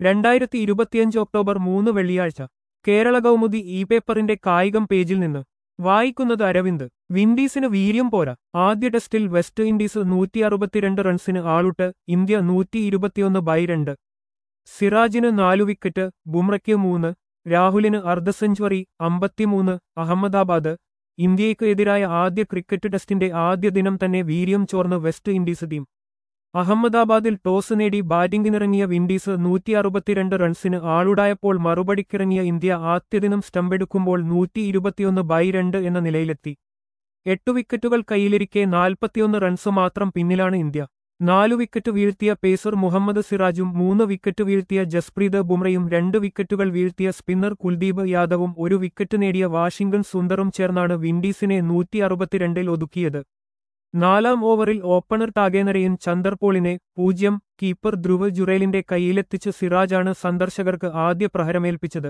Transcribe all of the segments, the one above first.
രണ്ടായിരത്തി ഇരുപത്തിയഞ്ച് ഒക്ടോബർ മൂന്ന് വെള്ളിയാഴ്ച കേരള കൗമുദി ഇ പേപ്പറിന്റെ കായികം പേജിൽ നിന്ന് വായിക്കുന്നത് അരവിന്ദ് വിൻഡീസിന് വീര്യം പോരാ ആദ്യ ടെസ്റ്റിൽ വെസ്റ്റ് ഇൻഡീസ് നൂറ്റി അറുപത്തിരണ്ട് റൺസിന് ആളുട്ട് ഇന്ത്യ നൂറ്റി ഇരുപത്തിയൊന്ന് ബൈ രണ്ട് സിറാജിന് നാലു വിക്കറ്റ് ബുംറയ്ക്ക് മൂന്ന് രാഹുലിന് അർദ്ധ സെഞ്ചുറി അമ്പത്തിമൂന്ന് അഹമ്മദാബാദ് ഇന്ത്യയ്ക്ക് എതിരായ ആദ്യ ക്രിക്കറ്റ് ടെസ്റ്റിന്റെ ആദ്യ ദിനം തന്നെ വീര്യം ചോർന്ന് വെസ്റ്റ് ഇൻഡീസ് ടീം അഹമ്മദാബാദിൽ ടോസ് നേടി ബാറ്റിംഗിനിറങ്ങിയ വിൻഡീസ് നൂറ്റി അറുപത്തിരണ്ട് റൺസിന് ആളുടായപ്പോൾ മറുപടിക്കിറങ്ങിയ ഇന്ത്യ ആദ്യദിനം സ്റ്റമ്പെടുക്കുമ്പോൾ നൂറ്റി ഇരുപത്തിയൊന്ന് ബൈ രണ്ട് എന്ന നിലയിലെത്തി എട്ടു വിക്കറ്റുകൾ കയ്യിലിരിക്കെ നാൽപ്പത്തിയൊന്ന് റൺസ് മാത്രം പിന്നിലാണ് ഇന്ത്യ നാലു വിക്കറ്റ് വീഴ്ത്തിയ പേസർ മുഹമ്മദ് സിറാജും മൂന്ന് വിക്കറ്റ് വീഴ്ത്തിയ ജസ്പ്രീത് ബുംറയും രണ്ട് വിക്കറ്റുകൾ വീഴ്ത്തിയ സ്പിന്നർ കുൽദീപ് യാദവും ഒരു വിക്കറ്റ് നേടിയ വാഷിംഗ്ടൺ സുന്ദറും ചേർന്നാണ് വിൻഡീസിനെ നൂറ്റി അറുപത്തിരണ്ടിൽ ഒതുക്കിയത് നാലാം ഓവറിൽ ഓപ്പണർ ടാഗേനരയൻ ചന്ദർപോളിനെ പൂജ്യം കീപ്പർ ധ്രുവ് ജുറേലിന്റെ കൈയിലെത്തിച്ച് സിറാജാണ് സന്ദർശകർക്ക് ആദ്യ പ്രഹരമേൽപ്പിച്ചത്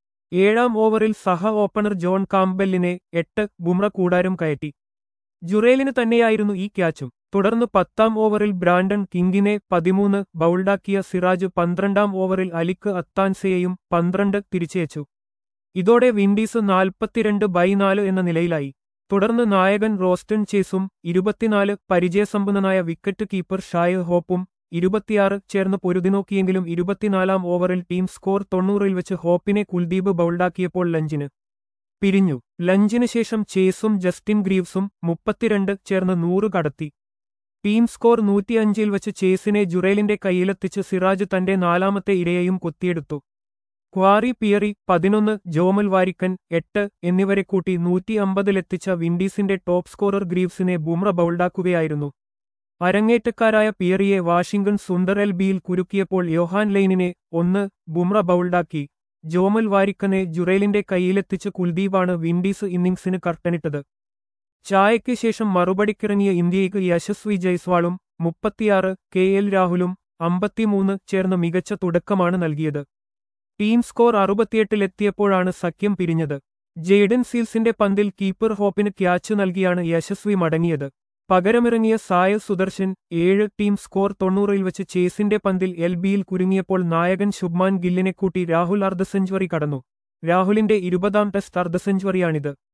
ഏഴാം ഓവറിൽ സഹ ഓപ്പണർ ജോൺ കാംബെല്ലിനെ എട്ട് ബുംറ കൂടാരം കയറ്റി ജുറേലിന് തന്നെയായിരുന്നു ഈ ക്യാച്ചും തുടർന്ന് പത്താം ഓവറിൽ ബ്രാൻഡൺ കിങ്കിനെ പതിമൂന്ന് ബൗൾഡാക്കിയ സിറാജ് പന്ത്രണ്ടാം ഓവറിൽ അലിക്ക് അത്താൻസയെയും പന്ത്രണ്ട് തിരിച്ചയച്ചു ഇതോടെ വിൻഡീസ് നാൽപ്പത്തിരണ്ട് ബൈ നാല് എന്ന നിലയിലായി തുടർന്ന് നായകൻ റോസ്റ്റൺ ചേസും ഇരുപത്തിനാല് പരിചയസമ്പന്നനായ വിക്കറ്റ് കീപ്പർ ഷായ് ഹോപ്പും ഇരുപത്തിയാറ് ചേർന്ന് പൊരുതിനോക്കിയെങ്കിലും ഇരുപത്തിനാലാം ഓവറിൽ ടീം സ്കോർ തൊണ്ണൂറിൽ വെച്ച് ഹോപ്പിനെ കുൽദീപ് ബൗൾഡാക്കിയപ്പോൾ ലഞ്ചിന് പിരിഞ്ഞു ലഞ്ചിന് ശേഷം ചേസും ജസ്റ്റിൻ ഗ്രീവ്സും മുപ്പത്തിരണ്ട് ചേർന്ന് നൂറ് കടത്തി ടീം സ്കോർ നൂറ്റിയഞ്ചിൽ വെച്ച് ചേസിനെ ജുറേലിന്റെ കൈയിലെത്തിച്ച് സിറാജ് തന്റെ നാലാമത്തെ ഇരയെയും കൊത്തിയെടുത്തു ക്വാറി പിയറി പതിനൊന്ന് ജോമൽ വാരിക്കൻ എട്ട് എന്നിവരെ കൂട്ടി നൂറ്റി അമ്പതിലെത്തിച്ച വിൻഡീസിന്റെ ടോപ്പ് സ്കോറർ ഗ്രീവ്സിനെ ബുംറ ബൗൾഡാക്കുകയായിരുന്നു അരങ്ങേറ്റക്കാരായ പിയറിയെ വാഷിംഗ്ടൺ സുന്ദർ എൽ ബിയിൽ കുരുക്കിയപ്പോൾ യോഹാൻ ലൈനിനെ ഒന്ന് ബുംറ ബൗൾഡാക്കി ജോമൽ വാരിക്കനെ ജുറേലിന്റെ കൈയിലെത്തിച്ച് കുൽദീപാണ് വിൻഡീസ് ഇന്നിംഗ്സിന് കർട്ടനിട്ടത് ചായയ്ക്ക് ശേഷം മറുപടിക്കിറങ്ങിയ ഇന്ത്യയ്ക്ക് യശസ്വി ജയ്സ്വാളും മുപ്പത്തിയാറ് കെ എൽ രാഹുലും അമ്പത്തിമൂന്ന് ചേർന്ന് മികച്ച തുടക്കമാണ് നൽകിയത് ടീം സ്കോർ അറുപത്തിയെട്ടിലെത്തിയപ്പോഴാണ് സഖ്യം പിരിഞ്ഞത് ജെയ്ഡൻ സീൽസിന്റെ പന്തിൽ കീപ്പർ ഹോപ്പിന് ക്യാച്ച് നൽകിയാണ് യശസ്വി മടങ്ങിയത് പകരമിറങ്ങിയ സായ സുദർശൻ ഏഴ് ടീം സ്കോർ തൊണ്ണൂറിൽ വെച്ച് ചേസിന്റെ പന്തിൽ എൽ ബിയിൽ കുരുങ്ങിയപ്പോൾ നായകൻ ശുഭ്മാൻ ഗില്ലിനെ കൂട്ടി രാഹുൽ അർദ്ധ സെഞ്ചുറി കടന്നു രാഹുലിന്റെ ഇരുപതാം ടെസ്റ്റ് അർദ്ധ സെഞ്ചുറിയാണിത്